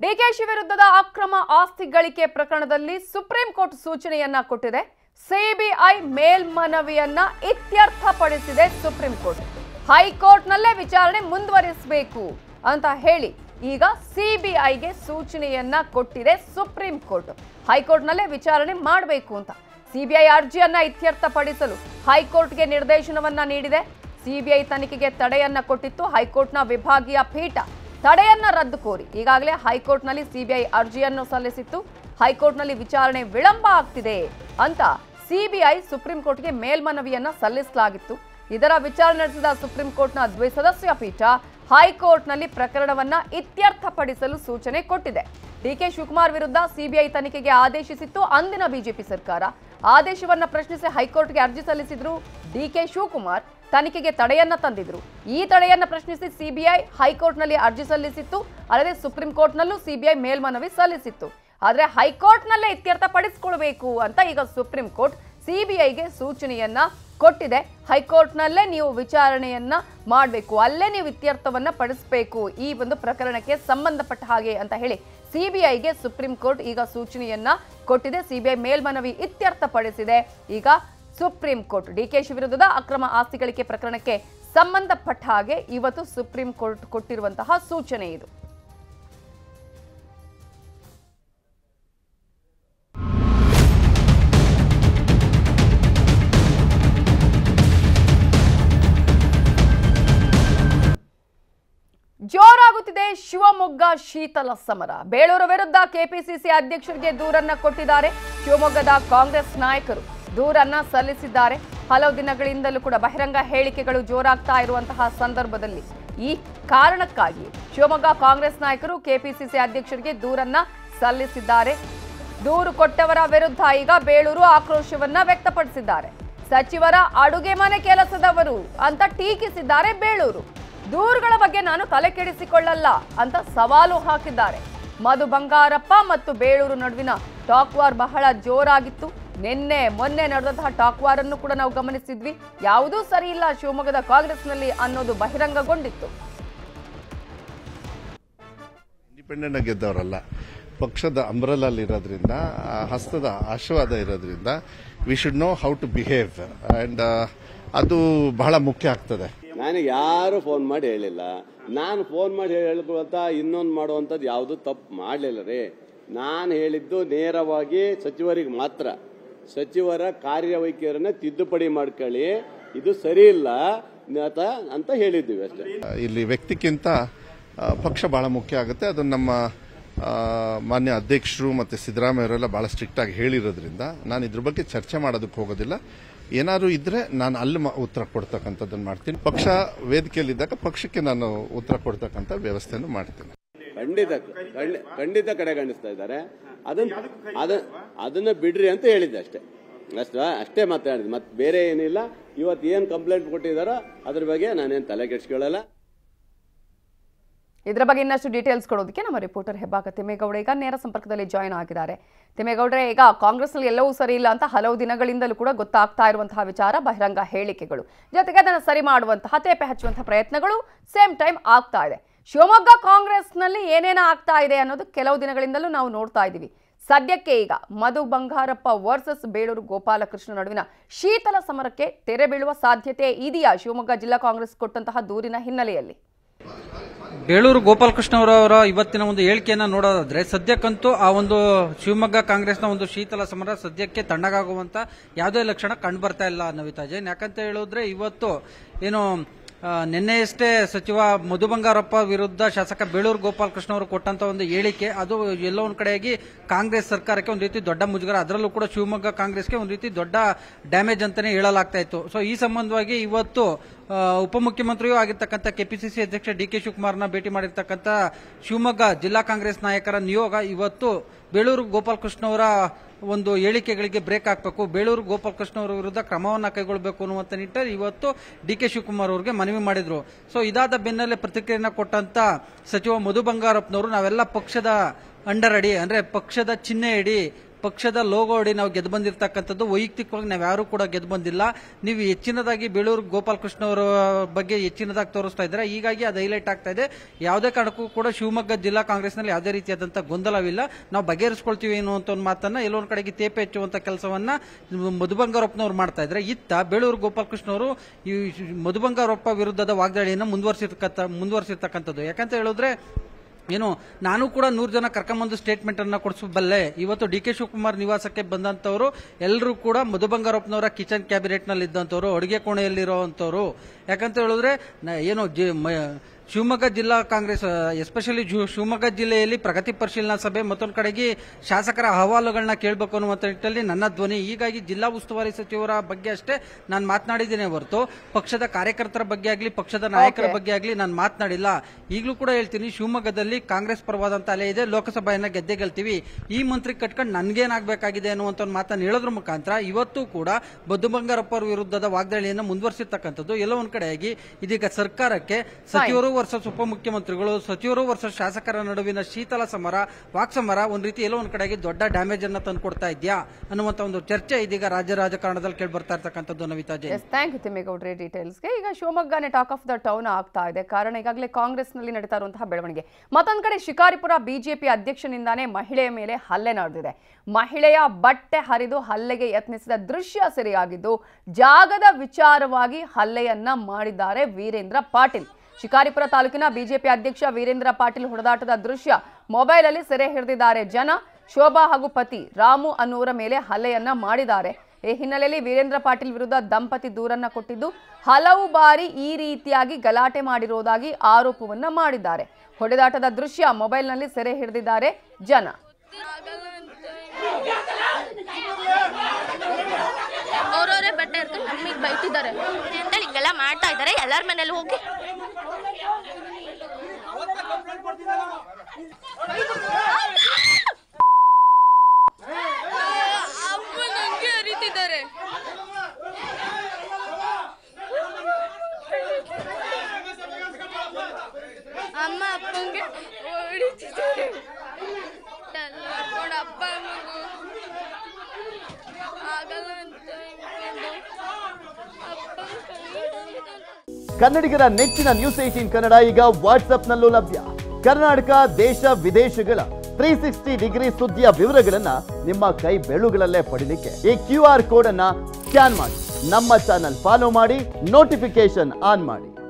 ಡಿಕೆಶಿ ವಿರುದ್ಧದ ಅಕ್ರಮ ಆಸ್ತಿ ಗಳಿಕೆ ಪ್ರಕರಣದಲ್ಲಿ ಸುಪ್ರೀಂ ಕೋರ್ಟ್ ಸೂಚನೆಯನ್ನ ಕೊಟ್ಟಿದೆ ಸಿಬಿಐ ಮೇಲ್ಮನವಿಯನ್ನ ಇತ್ಯರ್ಥಪಡಿಸಿದೆ ಸುಪ್ರೀಂ ಕೋರ್ಟ್ ಹೈಕೋರ್ಟ್ನಲ್ಲೇ ವಿಚಾರಣೆ ಮುಂದುವರಿಸಬೇಕು ಅಂತ ಹೇಳಿ ಈಗ ಸಿಬಿಐಗೆ ಸೂಚನೆಯನ್ನ ಕೊಟ್ಟಿದೆ ಸುಪ್ರೀಂ ಕೋರ್ಟ್ ಹೈಕೋರ್ಟ್ನಲ್ಲೇ ವಿಚಾರಣೆ ಮಾಡಬೇಕು ಅಂತ ಸಿಬಿಐ ಅರ್ಜಿಯನ್ನ ಇತ್ಯರ್ಥಪಡಿಸಲು ಹೈಕೋರ್ಟ್ಗೆ ನಿರ್ದೇಶನವನ್ನ ನೀಡಿದೆ ಸಿಬಿಐ ತನಿಖೆಗೆ ತಡೆಯನ್ನ ಕೊಟ್ಟಿತ್ತು ಹೈಕೋರ್ಟ್ನ ವಿಭಾಗೀಯ ಪೀಠ ತಡೆಯನ್ನ ರದ್ದು ಕೋರಿ ಈಗಾಗಲೇ ಹೈಕೋರ್ಟ್ನಲ್ಲಿ ಸಿಬಿಐ ಅರ್ಜಿಯನ್ನು ಸಲ್ಲಿಸಿತ್ತು ಹೈಕೋರ್ಟ್ನಲ್ಲಿ ವಿಚಾರಣೆ ವಿಳಂಬ ಆಗ್ತಿದೆ ಅಂತ ಸಿಬಿಐ ಸುಪ್ರೀಂ ಕೋರ್ಟ್ಗೆ ಮೇಲ್ಮನವಿಯನ್ನ ಸಲ್ಲಿಸಲಾಗಿತ್ತು ಇದರ ವಿಚಾರಣೆ ನಡೆಸಿದ ಸುಪ್ರೀಂ ಕೋರ್ಟ್ನ ದ್ವಿಸದಸ್ಯ ಪೀಠ ಹೈಕೋರ್ಟ್ನಲ್ಲಿ ಪ್ರಕರಣವನ್ನ ಇತ್ಯರ್ಥಪಡಿಸಲು ಸೂಚನೆ ಕೊಟ್ಟಿದೆ ಡಿಕೆ ಶಿವಕುಮಾರ್ ವಿರುದ್ಧ ಸಿಬಿಐ ತನಿಖೆಗೆ ಆದೇಶಿಸಿತ್ತು ಅಂದಿನ ಬಿಜೆಪಿ ಸರ್ಕಾರ ಆದೇಶವನ್ನ ಪ್ರಶ್ನಿಸಿ ಹೈಕೋರ್ಟ್ಗೆ ಅರ್ಜಿ ಸಲ್ಲಿಸಿದ್ರು ಡಿಕೆ ಶಿವಕುಮಾರ್ ತನಿಖೆಗೆ ತಡೆಯನ್ನ ತಂದಿದ್ರು ಈ ತಡೆಯನ್ನ ಪ್ರಶ್ನಿಸಿ ಸಿಬಿಐ ಹೈಕೋರ್ಟ್ನಲ್ಲಿ ಅರ್ಜಿ ಸಲ್ಲಿಸಿತ್ತು ಅಲ್ಲದೆ ಸುಪ್ರೀಂ ಕೋರ್ಟ್ನಲ್ಲೂ ಸಿಬಿಐ ಮೇಲ್ಮನವಿ ಸಲ್ಲಿಸಿತ್ತು ಆದ್ರೆ ಹೈಕೋರ್ಟ್ನಲ್ಲೇ ಇತ್ಯರ್ಥಪಡಿಸಿಕೊಳ್ಬೇಕು ಅಂತ ಈಗ ಸುಪ್ರೀಂ ಕೋರ್ಟ್ ಸಿಬಿಐಗೆ ಸೂಚನೆಯನ್ನ ಕೊಟ್ಟಿದೆ ಹೈಕೋರ್ಟ್ನಲ್ಲೇ ನೀವು ವಿಚಾರಣೆಯನ್ನ ಮಾಡಬೇಕು ಅಲ್ಲೇ ನೀವು ಇತ್ಯರ್ಥವನ್ನ ಪಡಿಸಬೇಕು ಈ ಒಂದು ಪ್ರಕರಣಕ್ಕೆ ಸಂಬಂಧಪಟ್ಟ ಹಾಗೆ ಅಂತ ಹೇಳಿ ಸಿಬಿಐಗೆ ಸುಪ್ರೀಂ ಕೋರ್ಟ್ ಈಗ ಸೂಚನೆಯನ್ನ ಕೊಟ್ಟಿದೆ ಸಿಬಿಐ ಮೇಲ್ಮನವಿ ಇತ್ಯರ್ಥಪಡಿಸಿದೆ ಈಗ ಸುಪ್ರೀಂ ಕೋರ್ಟ್ ಡಿಕೆಶಿ ವಿರುದ್ಧದ ಅಕ್ರಮ ಆಸ್ತಿ ಗಳಿಕೆ ಪ್ರಕರಣಕ್ಕೆ ಸಂಬಂಧಪಟ್ಟ ಹಾಗೆ ಇವತ್ತು ಸುಪ್ರೀಂ ಕೋರ್ಟ್ ಕೊಟ್ಟಿರುವಂತಹ ಸೂಚನೆ ಇದು ಜೋರಾಗುತ್ತಿದೆ ಶಿವಮೊಗ್ಗ ಶೀತಲ ಸಮರ ಬೇಳೂರು ವಿರುದ್ಧ ಕೆಪಿಸಿಸಿ ಅಧ್ಯಕ್ಷರಿಗೆ ದೂರನ್ನ ಕೊಟ್ಟಿದ್ದಾರೆ ಶಿವಮೊಗ್ಗದ ಕಾಂಗ್ರೆಸ್ ನಾಯಕರು ದೂರನ್ನ ಸಲ್ಲಿಸಿದ್ದಾರೆ ಹಲವು ದಿನಗಳಿಂದಲೂ ಕೂಡ ಬಹಿರಂಗ ಹೇಳಿಕೆಗಳು ಜೋರಾಗ್ತಾ ಇರುವಂತಹ ಸಂದರ್ಭದಲ್ಲಿ ಈ ಕಾರಣಕ್ಕಾಗಿ ಶಿವಮೊಗ್ಗ ಕಾಂಗ್ರೆಸ್ ನಾಯಕರು ಕೆಪಿಸಿಸಿ ಅಧ್ಯಕ್ಷರಿಗೆ ದೂರನ್ನ ಸಲ್ಲಿಸಿದ್ದಾರೆ ದೂರು ಕೊಟ್ಟವರ ವಿರುದ್ಧ ಈಗ ಬೇಳೂರು ಆಕ್ರೋಶವನ್ನ ವ್ಯಕ್ತಪಡಿಸಿದ್ದಾರೆ ಸಚಿವರ ಅಡುಗೆ ಮನೆ ಕೆಲಸದವರು ಅಂತ ಟೀಕಿಸಿದ್ದಾರೆ ಬೇಳೂರು ದೂರುಗಳ ಬಗ್ಗೆ ನಾನು ತಲೆ ಕೆಡಿಸಿಕೊಳ್ಳಲ್ಲ ಅಂತ ಸವಾಲು ಹಾಕಿದ್ದಾರೆ ಮಧು ಬಂಗಾರಪ್ಪ ಮತ್ತು ಬೇಳೂರು ನಡುವಿನ ಟಾಕ್ ವಾರ್ ಬಹಳ ಜೋರಾಗಿತ್ತು ನಿನ್ನೆ ಮೊನ್ನೆ ನಡೆದಂತಹ ಟಾಕ್ ವಾರ್ ಅನ್ನು ಕೂಡ ನಾವು ಗಮನಿಸಿದ್ವಿ ಯಾವುದೂ ಸರಿ ಇಲ್ಲ ಶಿವಮೊಗ್ಗದ ಕಾಂಗ್ರೆಸ್ನಲ್ಲಿ ಅನ್ನೋದು ಬಹಿರಂಗಗೊಂಡಿತ್ತು ಇಂಡಿಪೆಂಡೆಂಟ್ ಆಗಿ ಗೆದ್ದವರಲ್ಲ ಪಕ್ಷದ ಅಂಬ್ರಲಲ್ಲಿ ಇರೋದ್ರಿಂದ ಆ ಹಸ್ತದ ಆಶೀರ್ವಾದ ಇರೋದ್ರಿಂದ we should know how to behave and ಅದು ಬಹಳ ಮುಖ್ಯ ಆಗ್ತದೆ ನನಗೆ ಯಾರು ಫೋನ್ ಮಾಡಿ ಹೇಳಿಲ್ಲ ನಾನು ಫೋನ್ ಮಾಡಿ ಹೇಳ್ಕೊಳ್ತ ಇನ್ನೊಂದು ಮಾಡುವಂಥದ್ದು ಯಾವುದು ತಪ್ಪು ಮಾಡಲಿಲ್ಲ ರೀ ನಾನು ಹೇಳಿದ್ದು ನೇರವಾಗಿ ಸಚಿವರಿಗೆ ಮಾತ್ರ ಸಚಿವರ ಕಾರ್ಯವೈಖರಿಯನ್ನ ತಿದ್ದುಪಡಿ ಮಾಡ್ಕೊಳ್ಳಿ ಇದು ಸರಿ ಇಲ್ಲ ಅಂತ- ಅಂತ ಹೇಳಿದ್ದೀವಿ ಅಷ್ಟೇ ಇಲ್ಲಿ ವ್ಯಕ್ತಿಗಿಂತ ಆ, ಪಕ್ಷ ಬಹಳ ಮುಖ್ಯ ಆಗುತ್ತೆ ಅದು ನಮ್ಮ ಆ, ಮಾನ್ಯ ಅಧ್ಯಕ್ಷರು ಮತ್ತೆ ಸಿದ್ದರಾಮಯ್ಯ ಅವರೆಲ್ಲ ಬಹಳ ಸ್ಟ್ರಿಕ್ಟ್ ಆಗಿ ಹೇಳಿರೋದ್ರಿಂದ ನಾನು ಇದ್ರ ಬಗ್ಗೆ ಚರ್ಚೆ ಮಾಡೋದಕ್ಕೆ ಹೋಗೋದಿಲ್ಲ ಏನಾದ್ರು ಇದ್ರೆ ನಾನು ಅಲ್ಲಿ ಮ- ಉತ್ತರ ಕೊಡ್ತಕ್ಕಂಥದ್ದನ್ನು ಮಾಡ್ತೀನಿ ಪಕ್ಷ ವೇದಿಕೆಯಲ್ಲಿದ್ದಾಗ ಪಕ್ಷಕ್ಕೆ ನಾನು ಉತ್ತರ ಕೊಡ್ತಕ್ಕಂಥ ವ್ಯವಸ್ಥೆಯನ್ನು ಮಾಡ್ತೀನಿ ಖಂಡಿತ ಖಂಡಿ- ಖಂಡಿತ ಕಡೆಗಣಿಸ್ತಾ ಇದ್ದಾರೆ ಅದನ್ನ ಅದ ಅದನ್ನ ಬಿಡ್ರಿ ಅಂತ ಹೇಳಿದ್ದೆ ಅಷ್ಟೇ ಅಷ್ಟ ಅಷ್ಟೇ ಮಾತಾಡಿದ್ ಮತ್ತೆ ಬೇರೆ ಏನಿಲ್ಲ ಇವತ್ತು ಏನು ಕಂಪ್ಲೇಂಟ್ ಕೊಟ್ಟಿದ್ದಾರೋ ಅದ್ರ ಬಗ್ಗೆ ನಾನೇನು ತಲೆ ಕೆಡ್ಸ್ಕೊಳ್ಳಲ್ಲ ಇದರ ಬಗ್ಗೆ ಇನ್ನಷ್ಟು ಡೀಟೇಲ್ಸ್ ಕೊಡೋದಕ್ಕೆ ನಮ್ಮ ರಿಪೋರ್ಟರ್ ಹೆಬ್ಬಾಕ ತಿಮ್ಮೇಗೌಡ ಈಗ ನೇರ ಸಂಪರ್ಕದಲ್ಲಿ ಜಾಯ್ನ್ ಆಗಿದ್ದಾರೆ ತಿಮ್ಮೇಗೌಡ್ರೆ ಈಗ ಕಾಂಗ್ರೆಸ್ನಲ್ಲಿ ಎಲ್ಲವೂ ಸರಿ ಇಲ್ಲ ಅಂತ ಹಲವು ದಿನಗಳಿಂದಲೂ ಕೂಡ ಗೊತ್ತಾಗ್ತಾ ಇರುವಂತಹ ವಿಚಾರ ಬಹಿರಂಗ ಹೇಳಿಕೆಗಳು ಜೊತೆಗೆ ಅದನ್ನು ಸರಿ ಮಾಡುವಂತಹ ತೇಪೆ ಹಚ್ಚುವಂತಹ ಪ್ರಯತ್ನಗಳು ಸೇಮ್ ಟೈಮ್ ಆಗ್ತಾ ಇದೆ ಶಿವಮೊಗ್ಗ ಕಾಂಗ್ರೆಸ್ನಲ್ಲಿ ಏನೇನ ಆಗ್ತಾ ಇದೆ ಅನ್ನೋದು ಕೆಲವು ದಿನಗಳಿಂದಲೂ ನಾವು ನೋಡ್ತಾ ಇದ್ದೀವಿ ಸದ್ಯಕ್ಕೆ ಈಗ ಮಧು ಬಂಗಾರಪ್ಪ ವರ್ಸಸ್ ಬೇಳೂರು ಗೋಪಾಲಕೃಷ್ಣ ನಡುವಿನ ಶೀತಲ ಸಮರಕ್ಕೆ ತೆರೆ ಬೀಳುವ ಸಾಧ್ಯತೆ ಇದೆಯಾ ಶಿವಮೊಗ್ಗ ಜಿಲ್ಲಾ ಕಾಂಗ್ರೆಸ್ ಕೊಟ್ಟಂತಹ ದೂರಿನ ಹಿನ್ನೆಲೆಯಲ್ಲಿ ಬೇಳೂರು ಗೋಪಾಲಕೃಷ್ಣ ಅವರ ಇವತ್ತಿನ ಒಂದು ಹೇಳಿಕೆಯನ್ನ ನೋಡೋದಾದ್ರೆ ಸದ್ಯಕ್ಕಂತೂ ಆ ಒಂದು ಶಿವಮೊಗ್ಗ ಕಾಂಗ್ರೆಸ್ನ ಒಂದು ಶೀತಲ ಸಮರ ಸದ್ಯಕ್ಕೆ ತಣ್ಣಗಾಗುವಂತ ಯಾವುದೇ ಲಕ್ಷಣ ಕಂಡು ಬರ್ತಾ ಇಲ್ಲ ನವಿತಾ ಜೈನ್ ಯಾಕಂತ ಹೇಳಿದ್ರೆ ಇವತ್ತು ಏನು ಆ, ನಿನ್ನೆಯಷ್ಟೇ ಸಚಿವ ಮಧು ಬಂಗಾರಪ್ಪ ವಿರುದ್ಧ ಶಾಸಕ ಬೇಳೂರು ಗೋಪಾಲಕೃಷ್ಣ ಅವರು ಕೊಟ್ಟಂತ ಒಂದು ಹೇಳಿಕೆ ಅದು ಎಲ್ಲೋ ಒಂದ್ ಕಡೆಯಾಗಿ ಕಾಂಗ್ರೆಸ್ ಸರ್ಕಾರಕ್ಕೆ ಒಂದು ರೀತಿ ದೊಡ್ಡ ಮುಜುಗರ ಅದರಲ್ಲೂ ಕೂಡ ಶಿವಮೊಗ್ಗ ಕಾಂಗ್ರೆಸ್ಗೆ ಒಂದು ರೀತಿ ದೊಡ್ಡ ಡ್ಯಾಮೇಜ್ ಅಂತಾನೆ ಹೇಳಲಾಗ್ತಾ ಇತ್ತು ಸೊ ಈ ಸಂಬಂಧವಾಗಿ ಇವತ್ತು ಆ, ಉಪಮುಖ್ಯಮಂತ್ರಿಯೂ ಆಗಿರ್ತಕ್ಕಂಥ ಕೆಪಿಸಿಸಿ ಅಧ್ಯಕ್ಷ ಡಿ ಕೆ ಶಿವಕುಮಾರ್ನ ಭೇಟಿ ಮಾಡಿರ್ತಕ್ಕಂಥ ಶಿವಮೊಗ್ಗ ಜಿಲ್ಲಾ ಕಾಂಗ್ರೆಸ್ ನಾಯಕರ ನಿಯೋಗ ಇವತ್ತು ಬೇಳೂರು ಗೋಪಾಲಕೃಷ್ಣ ಅವರ ಒಂದು ಹೇಳಿಕೆಗಳಿಗೆ ಬ್ರೇಕ್ ಹಾಕಬೇಕು ಬೇಳೂರು ಗೋಪಾಲಕೃಷ್ಣ ಅವರ ವಿರುದ್ಧ ಕ್ರಮವನ್ನ ಕೈಗೊಳ್ಳಬೇಕು ಅನ್ನುವಂತ ನಿಟ್ಟಲ್ಲಿ ಇವತ್ತು ಡಿ ಕೆ ಶಿವಕುಮಾರ್ ಅವರಿಗೆ ಮನವಿ ಮಾಡಿದ್ರು ಸೊ ಇದಾದ ಬೆನ್ನಲ್ಲೇ ಪ್ರತಿಕ್ರಿಯೆಯನ್ನ ಕೊಟ್ಟಂತ ಸಚಿವ ಮಧು ಬಂಗಾರಪ್ಪನವರು ನಾವೆಲ್ಲ ಪಕ್ಷದ ಅಂಡರ್ ಅಡಿ ಅಂದ್ರೆ ಪಕ್ಷದ ಚಿಹ್ನೆ ಅಡಿ ಪಕ್ಷದ ಲೋಗೋ ಹೊಡಿ ನಾವು ಗೆದ್ದು ಬಂದಿರತಕ್ಕಂಥದ್ದು ವೈಯಕ್ತಿಕವಾಗಿ ನಾವು ಯಾರು ಕೂಡ ಗೆದ್ದು ಬಂದಿಲ್ಲ ನೀವು ಹೆಚ್ಚಿನದಾಗಿ ಬೇಳೂರು ಗೋಪಾಲಕೃಷ್ಣ ಅವರ ಬಗ್ಗೆ ಹೆಚ್ಚಿನದಾಗಿ ತೋರಿಸ್ತಾ ಇದ್ದಾರೆ ಹೀಗಾಗಿ ಅದು ಹೈಲೈಟ್ ಆಗ್ತಾ ಇದೆ ಯಾವುದೇ ಕಾರಣಕ್ಕೂ ಕೂಡ ಶಿವಮೊಗ್ಗ ಜಿಲ್ಲಾ ಕಾಂಗ್ರೆಸ್ನಲ್ಲಿ ಯಾವುದೇ ರೀತಿಯಾದಂತಹ ಗೊಂದಲವಿಲ್ಲ ನಾವು ಬಗೆಹರಿಸ್ಕೊಳ್ತೀವಿ ಏನೋ ಅಂತ ಒಂದು ಮಾತನ್ನ ಎಲ್ಲೊಂದ್ ಕಡೆಗೆ ತೇಪೆ ಹೆಚ್ಚುವಂತ ಕೆಲಸವನ್ನ ಮಧುಬಂಗಾರಪ್ಪನವ್ರು ಮಾಡ್ತಾ ಇದ್ರೆ ಇತ್ತ ಬೇಳೂರು ಗೋಪಾಲಕೃಷ್ಣ ಅವರು ಈ ಮಧುಬಂಗಾರಪ್ಪ ವಿರುದ್ಧದ ವಾಗ್ದಾಳಿಯನ್ನು ಮುಂದುವರಿಸಿರ್ತಕ್ಕಂಥ ಮುಂದುವರಿಸಿರ್ತಕ್ಕಂಥದ್ದು ಯಾಕಂತ ಹೇಳಿದ್ರೆ ಏನು ನಾನು ಕೂಡ ನೂರು ಜನ ಕರ್ಕೊಂಬಂದು ಸ್ಟೇಟ್ಮೆಂಟ್ ಅನ್ನ ಕೊಡಿಸಬಲ್ಲೆ ಇವತ್ತು ಡಿ ಕೆ ಶಿವಕುಮಾರ್ ನಿವಾಸಕ್ಕೆ ಬಂದಂತವರು ಎಲ್ಲರೂ ಕೂಡ ಮಧುಬಂಗಾರಪ್ಪನವರ ಕಿಚನ್ ಕ್ಯಾಬಿನೆಟ್ ನಲ್ಲಿ ಇದ್ದಂತವರು ಅಡುಗೆ ಕೋಣೆಯಲ್ಲಿರುವಂತವರು ಯಾಕಂತ ಹೇಳಿದ್ರೆ ನ- ಏನು ಜಿ- ಮ- ಶಿವಮೊಗ್ಗ ಜಿಲ್ಲಾ ಕಾಂಗ್ರೆಸ್ ಎಸ್ಪೆಷಲಿ ಶಿವಮೊಗ್ಗ ಜಿಲ್ಲೆಯಲ್ಲಿ ಪ್ರಗತಿ ಪರಿಶೀಲನಾ ಸಭೆ ಮತ್ತೊಂದು ಕಡೆಗೆ ಶಾಸಕರ ಅಹವಾಲುಗಳನ್ನ ಕೇಳಬೇಕು ಅನ್ನುವಂಥ ನಿಟ್ಟಿನಲ್ಲಿ ನನ್ನ ಧ್ವನಿ ಹೀಗಾಗಿ ಜಿಲ್ಲಾ ಉಸ್ತುವಾರಿ ಸಚಿವರ ಬಗ್ಗೆ ಅಷ್ಟೇ ನಾನು ಮಾತನಾಡಿದ್ದೇನೆ ಹೊರತು ಪಕ್ಷದ ಕಾರ್ಯಕರ್ತರ ಬಗ್ಗೆ ಆಗಲಿ ಪಕ್ಷದ ನಾಯಕರ Okay. ಬಗ್ಗೆ ಆಗಲಿ ನಾನು ಮಾತನಾಡಿಲ್ಲ ಈಗಲೂ ಕೂಡ ಹೇಳ್ತೀನಿ ಶಿವಮೊಗ್ಗದಲ್ಲಿ ಕಾಂಗ್ರೆಸ್ ಪರವಾದಂತ ಅಲೆ ಇದೆ ಲೋಕಸಭೆಯನ್ನ ಗೆದ್ದೆ ಗೆಲ್ತೀವಿ ಈ ಮಂತ್ರಿ ಕಟ್ಕೊಂಡು ನನ್ಗೇನಾಗಬೇಕಾಗಿದೆ ಅನ್ನುವಂತ ಒಂದು ಮಾತನ್ನು ಹೇಳೋದ್ರ ಮುಖಾಂತರ ಇವತ್ತು ಕೂಡ ಬದ್ದು ಬಂಗಾರಪ್ಪ ಅವರ ವಿರುದ್ಧದ ವಾಗ್ದಾಳಿಯನ್ನು ಮುಂದುವರಿಸಿರ್ತಕ್ಕಂಥದ್ದು ಎಲ್ಲೋ ಒಂದ್ ಕಡೆಯಾಗಿ ಇದೀಗ ಸರ್ಕಾರಕ್ಕೆ ಸಚಿವರು ವರ್ಸಸ್ ಉಪಮುಖ್ಯಮಂತ್ರಿಗಳು ಸಚಿವರು ವರ್ಸಸ್ ಶಾಸಕರ ನಡುವಿನ ಶೀತಲ ಸಮರ ವಾಕ್ಸಮರ ಒಂದ್ ರೀತಿ ಎಲ್ಲೋ ಒಂದ್ ಕಡೆಗೆ ದೊಡ್ಡ ಡ್ಯಾಮೇಜ್ ಅನ್ನ ತಂದುಕೊಡ್ತಾ ಇದೆಯಾ ಅನ್ನುವಂತ ಒಂದು ಚರ್ಚೆ ಇದೀಗ ರಾಜ್ಯ ರಾಜಕಾರಣದಲ್ಲಿ ಕೇಳಿ ಬರ್ತಾ ಇರ್ತಕ್ಕಂಥದ್ದು Navitha Jain yes thank you ತಿಮ್ಮೇಗೌಡ್ರೆ ಡೀಟೇಲ್ಸ್ಗೆ ಈಗ ಶಿವಮೊಗ್ಗನೇ ಟಾಕ್ ಆಫ್ ದ ಟೌನ್ ಆಗ್ತಾ ಇದೆ ಕಾರಣ ಈಗಾಗಲೇ ಕಾಂಗ್ರೆಸ್ನಲ್ಲಿ ನಡೀತಾ ಇರುವಂತಹ ಬೆಳವಣಿಗೆ ಮತ್ತೊಂದು ಕಡೆ ಶಿಕಾರಿಪುರ ಬಿಜೆಪಿ ಅಧ್ಯಕ್ಷನಿಂದಾನೇ ಮಹಿಳೆಯ ಮೇಲೆ ಹಲ್ಲೆ ನಡೆದಿದೆ ಮಹಿಳೆಯ ಬಟ್ಟೆ ಹರಿದು ಹಲ್ಲೆಗೆ ಯತ್ನಿಸಿದ ದೃಶ್ಯ ಸೆರೆಯಾಗಿದ್ದು ಜಾಗದ ವಿಚಾರವಾಗಿ ಹಲ್ಲೆಯನ್ನ ಮಾಡಿದ್ದಾರೆ ವೀರೇಂದ್ರ ಪಾಟೀಲ್ ಶಿಕಾರಿಪುರ ತಾಲೂಕಿನ ಬಿಜೆಪಿ ಅಧ್ಯಕ್ಷ ವೀರೇಂದ್ರ ಪಾಟೀಲ್ ಹೊಡೆದಾಟದ ದೃಶ್ಯ ಮೊಬೈಲ್ ಅಲ್ಲಿ ಸೆರೆ ಹಿಡಿದಿದ್ದಾರೆ ಜನ ಶೋಭಾ ಹಾಗೂ ಪತಿ ರಾಮು ಅನ್ನುವರ ಮೇಲೆ ಹಲ್ಲೆಯನ್ನ ಮಾಡಿದ್ದಾರೆ ಈ ಹಿನ್ನೆಲೆಯಲ್ಲಿ ವೀರೇಂದ್ರ ಪಾಟೀಲ್ ವಿರುದ್ಧ ದಂಪತಿ ದೂರನ್ನ ಕೊಟ್ಟಿದ್ದು ಹಲವು ಬಾರಿ ಈ ರೀತಿಯಾಗಿ ಗಲಾಟೆ ಮಾಡಿರುವುದಾಗಿ ಆರೋಪವನ್ನ ಮಾಡಿದ್ದಾರೆ ಹೊಡೆದಾಟದ ದೃಶ್ಯ ಮೊಬೈಲ್ನಲ್ಲಿ ಸೆರೆ ಹಿಡಿದಿದ್ದಾರೆ ಜನ ಅವ್ರವರೇ ಬಟ್ಟೆ ಇರ್ತಾರೆ ನಮಗೆ ಬೈತಿದ್ದಾರೆ ಅಂತೇಳಿ ಹಿಂಗೆಲ್ಲ ಮಾಡ್ತಾ ಇದ್ದಾರೆ ಎಲ್ಲರ ಮನೇಲಿ ಹೋಗಿ ಅಮ್ಮ ನಂಗೆ ಅರಿತಿದ್ದಾರೆ ಅಮ್ಮ ಅಪ್ಪಂಗೆ ಹೊಡಿತಿದ್ದಾರೆ ಎಲ್ಲ ಕರ್ಕೊಂಡು ಅಪ್ಪ ಮಗು ಆಗಲ್ಲ ಅಂತ ಅನ್ಕೊಂಡು ಅಪ್ಪನ ಕೈ ಹಿಡ್ದು ಕನ್ನಡಿಗರ ನೆಚ್ಚಿನ ನ್ಯೂಸ್ ಏಟೀನ್ ಕನ್ನಡ ಈಗ ವಾಟ್ಸ್ಆಪ್ನಲ್ಲೂ ಲಭ್ಯ ಕರ್ನಾಟಕ ದೇಶ ವಿದೇಶಗಳ ತ್ರೀ ಸಿಕ್ಸ್ಟಿ ಡಿಗ್ರಿ ಸುದ್ದಿಯ ವಿವರಗಳನ್ನ ನಿಮ್ಮ ಕೈ ಬೆಳುಗಳಲ್ಲೇ ಪಡಿಲಿಕ್ಕೆ ಈ ಕ್ಯೂ ಆರ್ ಕೋಡ್ ಅನ್ನ ಸ್ಕ್ಯಾನ್ ಮಾಡಿ ನಮ್ಮ ಚಾನಲ್ ಫಾಲೋ ಮಾಡಿ ನೋಟಿಫಿಕೇಶನ್ ಆನ್ ಮಾಡಿ